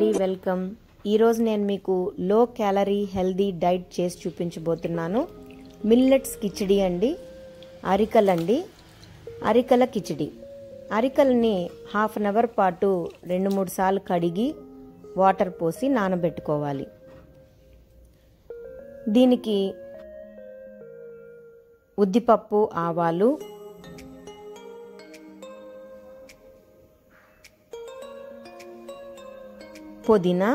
అండి వెల్కమ్ ఈరోజు నేను మీకు లో క్యాలరీ హెల్దీ డైట్ చేసి చూపించబోతున్నాను మిల్లెట్స్ కిచిడి అండి అరికలండి అరికల కిచిడి అరికల్ని హాఫ్ అన్ అవర్ పాటు రెండు మూడు సార్లు కడిగి వాటర్ పోసి నానబెట్టుకోవాలి దీనికి ఉద్దిపప్పు ఆవాలు పుదీనా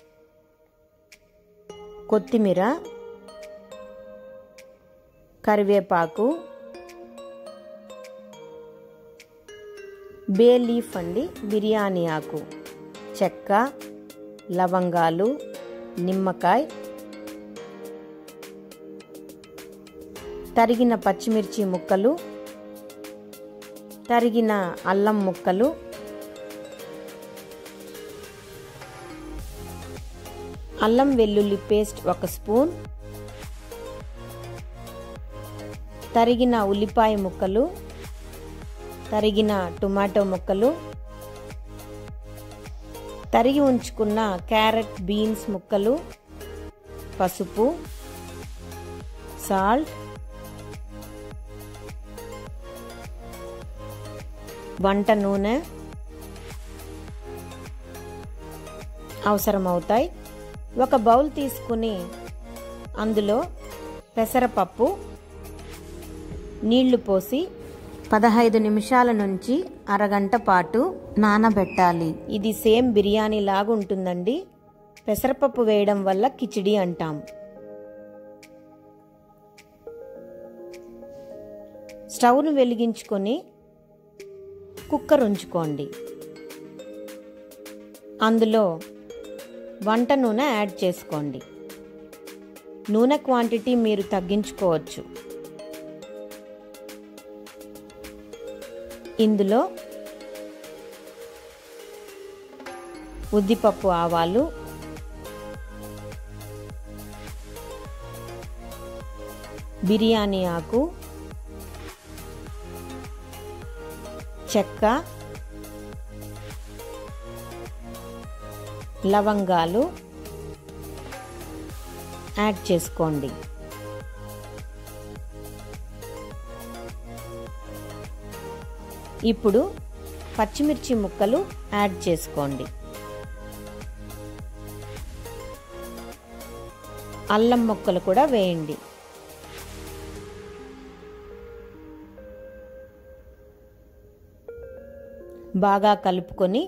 కొత్తిమీర కరివేపాకు బే లీఫ్ అండి బిర్యానీ ఆకు చెక్క లవంగాలు నిమ్మకాయ తరిగిన పచ్చిమిర్చి ముక్కలు తరిగిన అల్లం ముక్కలు అల్లం వెల్లుల్లి పేస్ట్ ఒక స్పూన్ తరిగిన ఉల్లిపాయ ముక్కలు తరిగిన టొమాటో ముక్కలు తరిగి ఉంచుకున్న క్యారెట్ బీన్స్ ముక్కలు పసుపు సాల్ట్ వంట నూనె అవసరమవుతాయి ఒక బౌల్ తీసుకుని అందులో పెసరపప్పు నీళ్లు పోసి పదహైదు నిమిషాల నుంచి అరగంట పాటు నానబెట్టాలి ఇది సేమ్ బిర్యానీ లాగా ఉంటుందండి పెసరపప్పు వేయడం వల్ల కిచిడి అంటాం స్టవ్ను వెలిగించుకొని కుక్కర్ ఉంచుకోండి అందులో వంట నూనె యాడ్ చేసుకోండి నూనె క్వాంటిటీ మీరు తగ్గించుకోవచ్చు ఇందులో ఉద్దిపప్పు ఆవాలు బిర్యానీ ఆకు చెక్క లవంగాలు యాడ్ చేసుకోండి ఇప్పుడు పచ్చిమిర్చి ముక్కలు యాడ్ చేసుకోండి అల్లం ముక్కలు కూడా వేయండి బాగా కలుపుకొని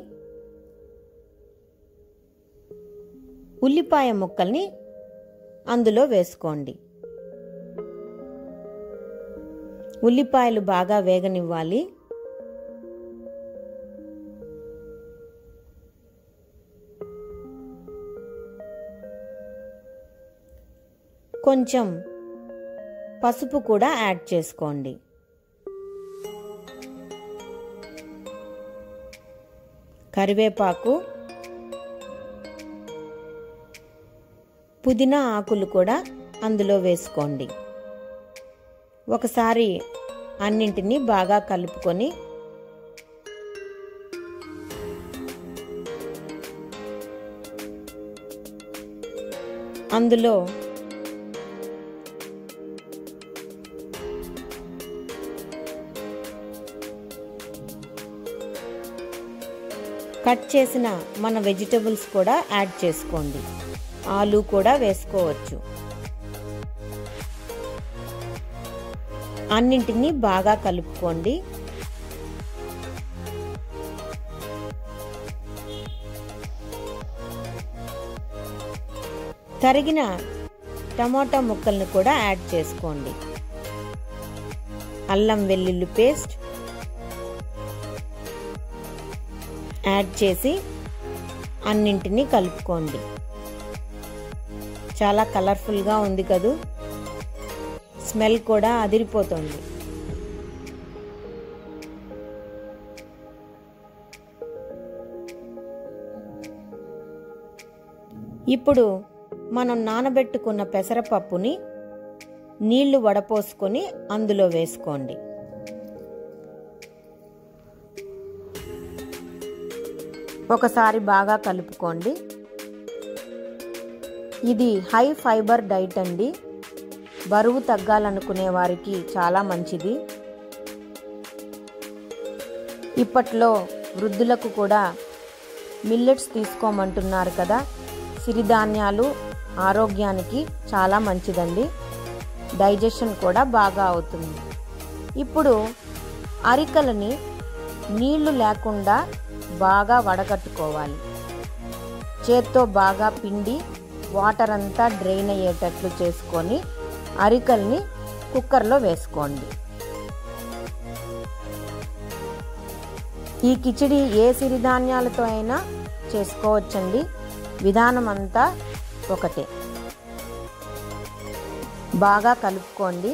ఉల్లిపాయ ముక్కల్ని అందులో వేసుకోండి ఉల్లిపాయలు బాగా వేగనివ్వాలి కొంచెం పసుపు కూడా యాడ్ చేసుకోండి కరివేపాకు పుదీనా ఆకులు కూడా అందులో వేసుకోండి ఒకసారి అన్నింటినీ బాగా కలుపుకొని అందులో కట్ చేసిన మన వెజిటబుల్స్ కూడా యాడ్ చేసుకోండి ఆలు కూడా వేసుకోవచ్చు అన్నింటినీ బాగా కలుపుకోండి తరిగిన టమాటా ముక్కలను కూడా యాడ్ చేసుకోండి అల్లం వెల్లుల్లి పేస్ట్ యాడ్ చేసి అన్నింటినీ కలుపుకోండి చాలా కలర్ఫుల్గా ఉంది కదూ స్మెల్ కూడా అదిరిపోతుంది ఇప్పుడు మనం నానబెట్టుకున్న పెసరపప్పుని నీళ్లు వడపోసుకొని అందులో వేసుకోండి ఒకసారి బాగా కలుపుకోండి ఇది హై ఫైబర్ డైట్ అండి బరువు తగ్గాలనుకునే వారికి చాలా మంచిది ఇప్పట్లో వృద్ధులకు కూడా మిల్లెట్స్ తీసుకోమంటున్నారు కదా సిరిధాన్యాలు ఆరోగ్యానికి చాలా మంచిదండి డైజెషన్ కూడా బాగా అవుతుంది ఇప్పుడు అరికలని నీళ్లు లేకుండా బాగా వడగట్టుకోవాలి చేత్తో బాగా పిండి వాటర్ అంతా డ్రైన్ అయ్యేటట్లు చేసుకొని అరికల్ని కుక్కర్లో వేసుకోండి ఈ కిచిడి ఏ సిరిధాన్యాలతో అయినా చేసుకోవచ్చండి విధానం అంతా ఒకటే బాగా కలుపుకోండి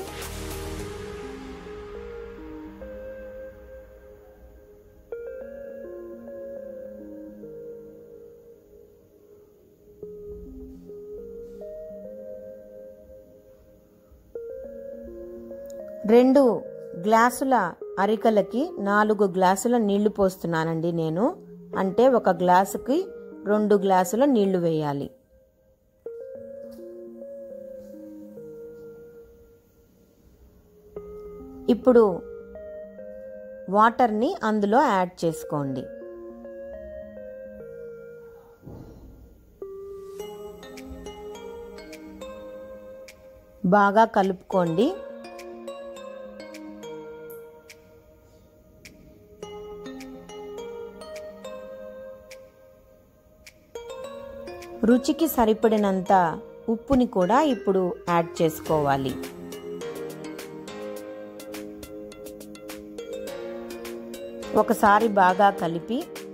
రెండు గ్లాసుల అరికలకి నాలుగు గ్లాసుల నీళ్లు పోస్తున్నానండి నేను అంటే ఒక గ్లాసుకి రెండు గ్లాసుల నీళ్లు వేయాలి ఇప్పుడు వాటర్ని అందులో యాడ్ చేసుకోండి బాగా కలుపుకోండి రుచికి సరిపడినంత ఉప్పుని కూడా ఇప్పుడు యాడ్ చేసుకోవాలి ఒకసారి బాగా కలిపి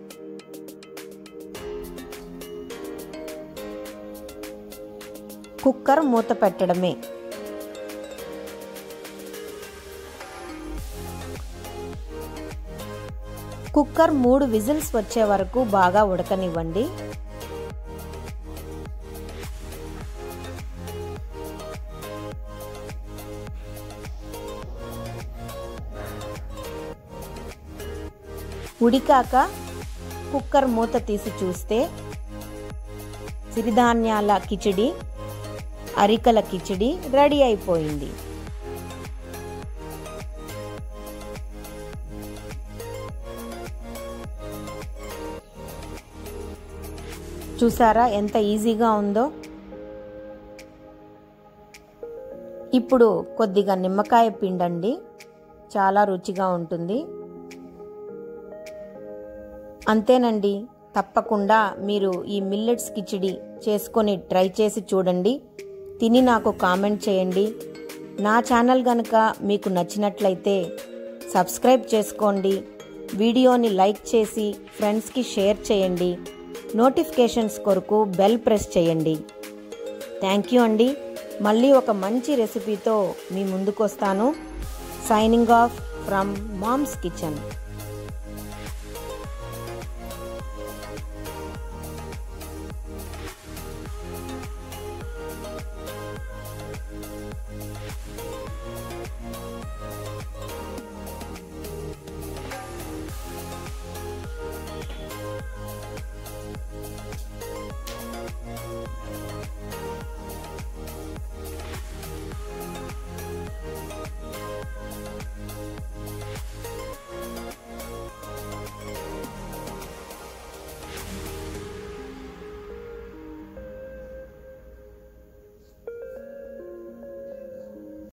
కుక్కర్ మూత పెట్టడమే కుక్కర్ మూడు విజిల్స్ వచ్చే వరకు బాగా ఉడకనివ్వండి ఉడికాక కుక్కర్ మూత తీసి చూస్తే సిరిధాన్యాల కిచిడి అరికల కిచిడి రెడీ అయిపోయింది చూసారా ఎంత ఈజీగా ఉందో ఇప్పుడు కొద్దిగా నిమ్మకాయ పిండండి చాలా రుచిగా ఉంటుంది అంతేనండి తప్పకుండా మీరు ఈ మిల్లెట్స్ కిచిడి చేసుకొని ట్రై చేసి చూడండి తిని నాకు కామెంట్ చేయండి నా ఛానల్ గనక మీకు నచ్చినట్లయితే సబ్స్క్రైబ్ చేసుకోండి వీడియోని లైక్ చేసి ఫ్రెండ్స్కి షేర్ చేయండి నోటిఫికేషన్స్ కొరకు బెల్ ప్రెస్ చేయండి థ్యాంక్ యూ అండి మళ్ళీ ఒక మంచి రెసిపీతో మీ ముందుకు వస్తాను signing off from mom's kitchen